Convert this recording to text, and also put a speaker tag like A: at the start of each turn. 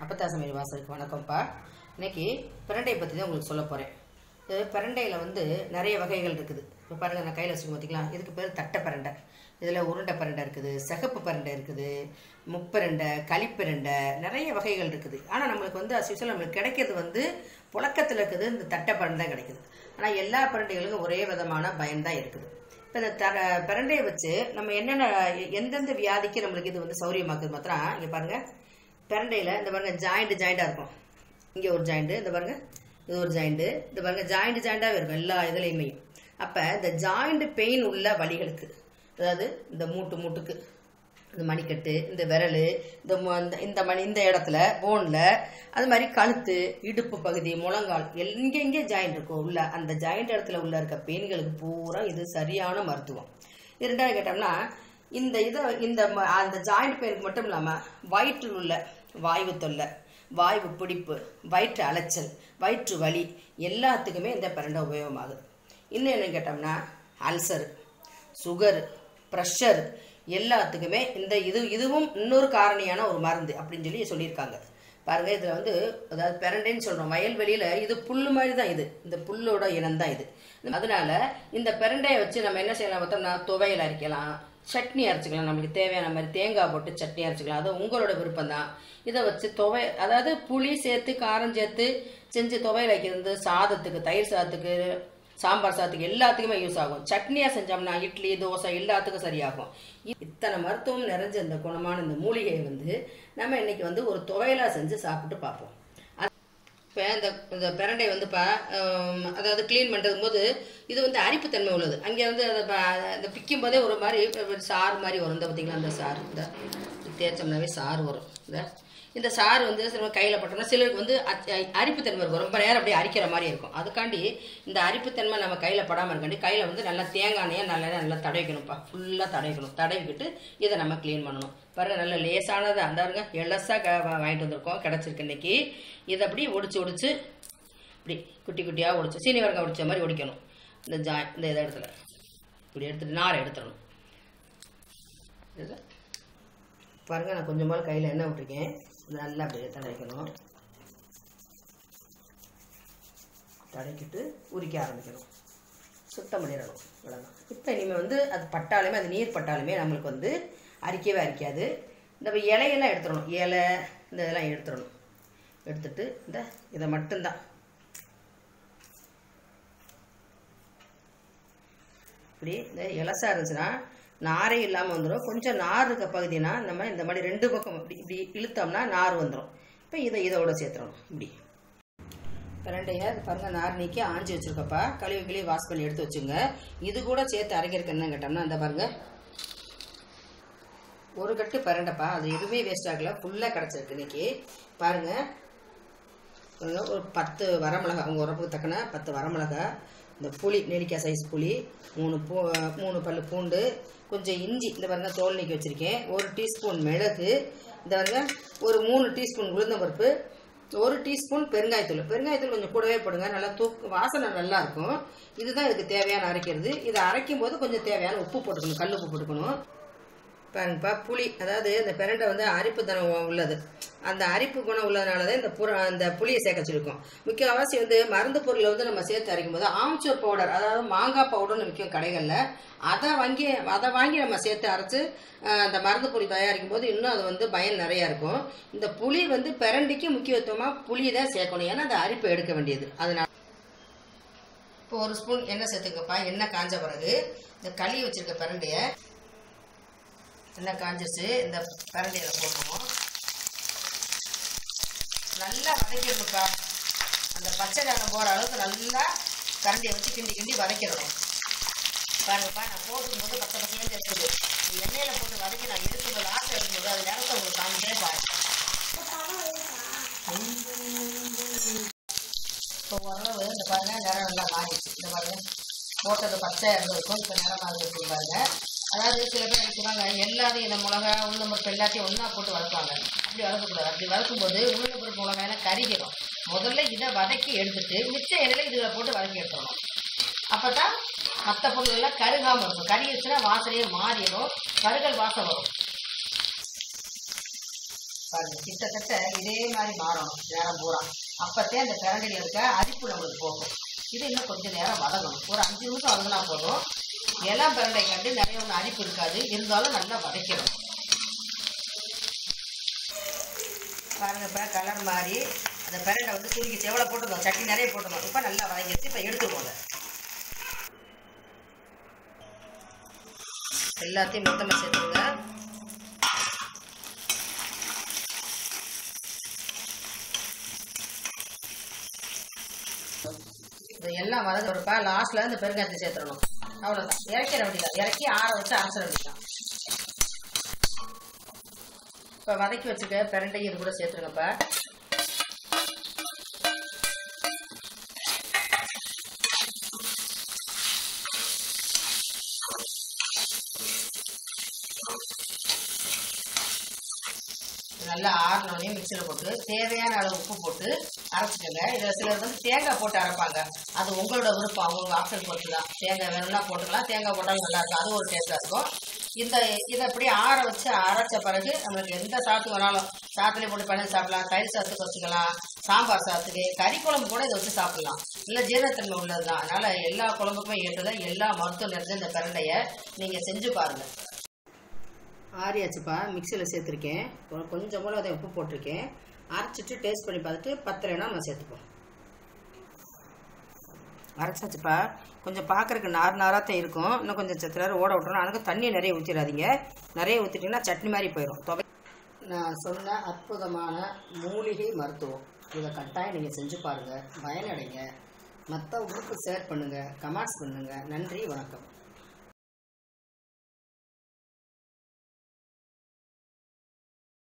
A: அப்பத்தா சமையல் வாசலுக்கு வணக்கம்ப்பா இன்னைக்கு பிரண்டையை பற்றி தான் உங்களுக்கு சொல்ல போகிறேன் இது பிரண்டையில் வந்து நிறைய வகைகள் இருக்குது இப்போ பாருங்கள் நான் கையில் வச்சுக்க பார்த்தீங்களா இதுக்கு பேர் தட்டை பிரண்டை இதில் உருண்டை பிரண்டை இருக்குது சிகப்பு பிரண்டை இருக்குது முப்பரண்டை களிப்பிரண்டை நிறைய வகைகள் இருக்குது ஆனால் நம்மளுக்கு வந்து அஸ்யூஷல் நம்மளுக்கு கிடைக்கிறது வந்து புழக்கத்தில் இருக்குது இந்த தட்டை பிரண்டை தான் கிடைக்குது ஆனால் எல்லா பிரண்டைகளுக்கும் ஒரே விதமான பயன் தான் இருக்குது இப்போ இந்த தர பிரண்டையை வச்சு நம்ம என்னென்ன எந்தெந்த வியாதிக்கு நம்மளுக்கு இது வந்து சௌரியமாக்குது மாத்திரம் இங்கே பாருங்கள் பிரண்டையில் இந்த பாருங்க ஜாயிண்ட் ஜாயிண்டாக இருக்கும் இங்கே ஒரு ஜாயிண்ட்டு இந்த பாருங்க இது ஒரு ஜாயிண்ட்டு இந்த பாருங்க ஜாயிண்ட் ஜாயிண்டாகவே இருக்கும் எல்லா இதுலேயுமே அப்போ இந்த ஜாயிண்ட் பெயின் உள்ள வலிகளுக்கு அதாவது இந்த மூட்டு மூட்டுக்கு இந்த மணிக்கட்டு இந்த விரல் இந்த மு- இந்த- இந்த மணி இந்த இடத்துல போனில் அது மாதிரி கழுத்து இடுப்பு பகுதி முழங்கால் எங்கெங்கே ஜாயிண்ட் இருக்கும் உள்ள அந்த ஜாயிண்ட் இடத்துல உள்ள இருக்க பெயின்களுக்கு பூரா இது சரியான மருத்துவம் இரண்டாவது கேட்டோம்னா இந்த இதை இந்த ம- அந்த ஜாயிண்ட் பெயினுக்கு மட்டும் இல்லாமல் வயிற்றில் உள்ள வாய்வு தொல்லை வாய்வு பிடிப்பு வயிற்று அலைச்சல் வயிற்று வலி எல்லாத்துக்குமே இந்த பிரண்டை உபயோகமாகுது இன்னும் என்ன கேட்டோம்னா அல்சர் சுகர் ப்ரெஷர் எல்லாத்துக்குமே இந்த இது இதுவும் இன்னொரு காரணியான ஒரு மருந்து அப்படின்னு சொல்லி சொல்லியிருக்காங்க பாருங்க இதில் வந்து அதாவது பிரண்டைன்னு சொல்கிறோம் வயல்வெளியில் இது புல் மாதிரி தான் இது இந்த புல்லோட இனம் தான் இது அதனால இந்த பிரண்டையை வச்சு நம்ம என்ன செய்யலாம் பார்த்தோம்னா துவையல் அரைக்கலாம் சட்னி அரைச்சிக்கலாம் நம்மளுக்கு தேவையான மாதிரி தேங்காய் போட்டு சட்னி அரைச்சிக்கலாம் அது உங்களோட விருப்பம் தான் இதை வச்சு துவை அதாவது புளி சேர்த்து காரம் சேர்த்து செஞ்சு துவையல் வைக்கிறது சாதத்துக்கு தயிர் சாதத்துக்கு சாம்பார் சாதத்துக்கு எல்லாத்துக்குமே யூஸ் ஆகும் சட்னியாக செஞ்சோம்னா இட்லி தோசை எல்லாத்துக்கும் சரியாகும் இ- இத்தனை மருத்துவம் நிறைஞ்ச இந்த குணமான இந்த மூலிகையை வந்து நம்ம இன்னைக்கு வந்து ஒரு துவையலாக செஞ்சு சாப்பிட்டு பார்ப்போம் இப்போ இந்த இந்த பிரண்டை வந்துப்பா ஹம், அதாவது க்ளீன் பண்ணுறது போது இது வந்து அரிப்புத்தன்மை உள்ளது அங்கே வந்து அதை ப- இந்த பிக்கும் போதே ஒரு மாதிரி ஒரு சாறு மாதிரி வரும் இந்த பார்த்தீங்களா அந்த சாறு இந்த தேய்ச்சோம்னாவே சாறு வரும் இந்த இந்த சாறு வந்து சில கையில் பட்டோம்னா சிலருக்கு வந்து அ- அரிப்புத்தன்மை இருக்கும் ரொம்ப நேரம் அப்படியே அரிக்கிற மாதிரி இருக்கும் அதுக்காண்டி இந்த அரிப்புத்தன்மை நம்ம கையில் படாமல் இருக்காண்டி கையில் வந்து நல்லா தேங்காய் எண்ணெயை நல்லா நல்லா தடவிக்கணும்ப்பா ஃபுல்லாக தடவிக்கணும் தடவிக்கிட்டு இதை நம்ம க்ளீன் பண்ணணும் பாருங்க நல்ல லேசானது அந்த பாருங்க எலசாக க வாங்கிட்டு வந்திருக்கோம் கிடச்சிருக்கு இன்னைக்கு இதை அப்படி ஒடிச்சு ஒடிச்சு இப்படி குட்டி குட்டியாக ஒடிச்சு சீனி வரங்காய் ஒடிச்ச மாதிரி ஒடிக்கணும் இந்த ஜா இந்த இதை இடத்துல இப்படி எடுத்துட்டு நாரை எடுத்துடணும் இதை பாருங்க நான் கொஞ்சமாக கையில் எண்ணெய் விட்டுருக்கேன் இதை நல்லா அப்படியே தடவிக்கணும் தடக்கிட்டு உரிக்க ஆரம்பிக்கணும் சுத்தம் பண்ணிடணும் இவ்வளோதான் இப்போ இனிமேல் வந்து அது பட்டாலுமே அது நீர் பட்டாலுமே நம்மளுக்கு வந்து அரிக்கவே அரிக்காது இந்த இலையெல்லாம் எடுத்துடணும் இலை இந்த இதெல்லாம் எடுத்துடணும் எடுத்துட்டு இந்த இதை மட்டும்தான் இப்படி இந்த இலசா இருந்துச்சுன்னா நாரே இல்லாமல் வந்துடும் கொஞ்சம் நார் இருக்க பகுதினா நம்ம இந்த மாதிரி ரெண்டு பக்கம் இப்படி இப்படி இழுத்தோம்னா நார் வந்துடும் இப்போ இதை இதோட சேர்த்துடணும் இப்படி பிரண்டையை இது பாருங்க நார் நீக்கி ஆஞ்சி வச்சிருக்கப்பா கழுவி கிளி வாஷ் பண்ணி எடுத்து வச்சுங்க இது கூட சேர்த்து அரைக்கிறதுக்கு என்ன கேட்டோம்னா அந்த பாருங்க ஒரு கட்டு பிரண்டைப்பா அது எதுவுமே வேஸ்ட் ஆகல ஃபுல்லாக கிடச்சிருக்கு இன்னைக்கு பாருங்க பாருங்க, ஒரு பத்து வரமிளகா உங்கள் உரப்புக்கு தக்கன பத்து வரமிளகா இந்த புளி நெல்லிக்காய் சைஸ் புளி மூணு பூ மூணு பல்லு பூண்டு கொஞ்சம் இஞ்சி இந்த பாருங்க தோல் நீக்கி வச்சுருக்கேன் ஒரு டீஸ்பூன் மிளகு இந்த பாருங்க ஒரு மூணு டீஸ்பூன் உளுந்தம்பருப்பு ஒரு டீஸ்பூன் பெருங்காயத்தூள் பெருங்காயத்தூள் கொஞ்சம் கூடவே போடுங்க நல்லா தூக்கு வாசனை நல்லா இருக்கும் இதுதான் இதுக்கு தேவையான அரைக்கிறது இதை அரைக்கும் போது கொஞ்சம் தேவையான உப்பு போட்டுக்கணும் கல் உப்பு போட்டுக்கணும் பாருங்கப்பா புளி அதாவது இந்த பிரண்டை வந்து அரிப்பு தனம் உள்ளது அந்த அரிப்பு குணம் உள்ளதுனால தான் இந்த புற அந்த புளியை சேர்க்க சொல்லியிருக்கோம் முக்கியவாசி வந்து மருந்து பொருளை வந்து நம்ம சேர்த்து அரைக்கும் போது ஆம்ச்சூர் பவுடர் அதாவது மாங்காய் பவுடர்னு விற்கும் கடைகளில் அதை வாங்கி அதை வாங்கி நம்ம சேர்த்து அரைச்சு அஹ், அந்த மருந்து பொடி தயாரிக்கும் போது இன்னும் அது வந்து பயன் நிறையா இருக்கும் இந்த புளி வந்து பிரண்டைக்கு முக்கியத்துவமாக புளி தான் சேர்க்கணும் ஏன்னா அந்த அரிப்பு எடுக்க வேண்டியது அதனால இப்போ ஒரு ஸ்பூன் எண்ணெய் சேர்த்துக்கப்பா எண்ணெய் காஞ்ச பிறகு இந்த களி வச்சிருக்க பிரண்டையை எண்ணெய் காஞ்சிருச்சு இந்த பிரண்டையில் போட்டுருவோம் நல்லா வதக்கிடணும்ப்பா அந்த பச்சை காரம் போகிற அளவுக்கு நல்லா கரண்டியை வச்சு கிண்டி கிண்டி வதக்கிடணும் பாருங்கப்பா நான் போட்டுக்கும்போது பச்சை பச்சையாக இருக்குது இந்த எண்ணெயில் போட்டு வதக்கி நான் எடுக்கும்போது லாஸ்ட் எடுக்கும்போது அது நேரத்தை உங்களுக்கு காமிக்கிறே பாருங்க இப்போ ஓரளவு இந்த பாருங்க நிறம் நல்லா மாறிடுச்சு இந்த பாருங்க போட்டது பச்சையாக இருந்திருக்கும் இப்போ நிறமாக இருக்கு பாருங்க அதாவது சில பேர் நினைச்சுவாங்க எல்லாத்தையும் இந்த மிளகா உளுந்தம்பருப்பு எல்லாத்தையும் ஒன்றா போட்டு வதக்குவாங்க அப்படி வதக்கக்கூடாது அப்படி வதக்கும்போது உளுந்தம்பருப்பு மிளகாயெல்லாம் கருகிடும் முதல்ல இதை வதக்கி எடுத்துட்டு மிச்ச எண்ணெயில் இதில் போட்டு வதக்கி எடுத்துடணும் அப்போ தான் மற்ற பொருள் எல்லாம் கருகாமல் இருக்கும் கருகிடுச்சுன்னா வாசனையே மாறிடும் கருகல் வாசம் வரும் பாருங்க கிட்டத்தட்ட இதே மாதிரி மாறணும் நேரம் பூரா அப்பத்தே அந்த பிரண்டையில் இருக்க அரிப்பு நம்மளுக்கு போகும் இது இன்னும் கொஞ்சம் நேரம் வதங்கணும் ஒரு அஞ்சு நிமிஷம் வதங்கினா போதும் இளம் பிரண்டை கண்டு நிறைய ஒன்றும் அரிப்பு இருக்காது இருந்தாலும் நல்லா வதக்கணும் பாருங்க இப்போ கலர் மாறி அந்த பிரண்டை வந்து சுருக்கிச்சு எவ்வளோ போட்டுருந்தோம் சட்னி நிறைய போட்டுருந்தோம் இப்போ நல்லா வதங்கிடுச்சு இப்போ எடுத்துருவோம் அதை எல்லாத்தையும் மொத்தமாக சேர்த்துருங்க இது எல்லாம் வதங்க ஒருப்பா லாஸ்ட்ல இந்த பெருங்காயத்தை சேர்த்துடணும் அவ்வளோதான் இறக்கிற வேண்டியதான் இறக்கி ஆற வச்சு அரைச்சிட வேண்டியதான் இப்போ வதக்கி வச்சுக்க பிரண்டையும் இது கூட சேர்த்துருங்கப்பா நல்லா ஆறினோடனே மிக்சியில் போட்டு தேவையான அளவு உப்பு போட்டு அரைச்சிக்கோங்க இதில் சிலர் வந்து தேங்காய் போட்டு அரைப்பாங்க அது உங்களோட விருப்பம் அவங்க ஆப்ஷன் பொறுத்து தான் தேங்காய் வேணும்னா போட்டுக்கலாம் தேங்காய் போட்டாலும் நல்லா இருக்கும் அது ஒரு டேஸ்ட்டாக இருக்கும் இந்த இதை அப்படி ஆற வச்சு அரைச்ச பிறகு நம்மளுக்கு எந்த சாத்து வேணாலும் சாத்துலேயே போட்டு பண்ணி சாப்பிடலாம் தயிர் சாத்துக்கு வச்சுக்கலாம் சாம்பார் சாத்துக்கு கறி குழம்பு கூட இதை வச்சு சாப்பிடலாம் இல்லை ஜீரணத்தன்மை உள்ளது தான் அதனால் எல்லா குழம்புக்குமே ஏற்றதை எல்லா மருத்துவம் நிறைஞ்ச இந்த பிரண்டையை நீங்கள் செஞ்சு பாருங்கள் ஆறியாச்சுப்பா மிக்சியில் சேர்த்துருக்கேன் கொ- கொஞ்சம் போல் அதை உப்பு போட்டிருக்கேன் அரைச்சிட்டு டேஸ்ட் பண்ணி பார்த்துட்டு பத்தலைன்னா நம்ம சேர்த்துப்போம் அரைச்சாச்சுப்பா கொஞ்சம் பார்க்கறக்கு நார் நாராக தான் இருக்கும் இன்னும் கொஞ்சம் சத்து நேரம் ஓட விட்டுறோம் அதுக்கு தண்ணியை நிறைய ஊற்றிடாதீங்க நிறைய ஊற்றிட்டிங்கன்னா சட்னி மாதிரி போயிடும் துவை நான் சொன்ன அற்புதமான மூலிகை மருத்துவம் இதை கட்டாயம் நீங்கள் செஞ்சு பாருங்கள் பயனடைங்க மற்றவங்களுக்கு ஷேர் பண்ணுங்கள் கமெண்ட்ஸ் பண்ணுங்கள் நன்றி வணக்கம்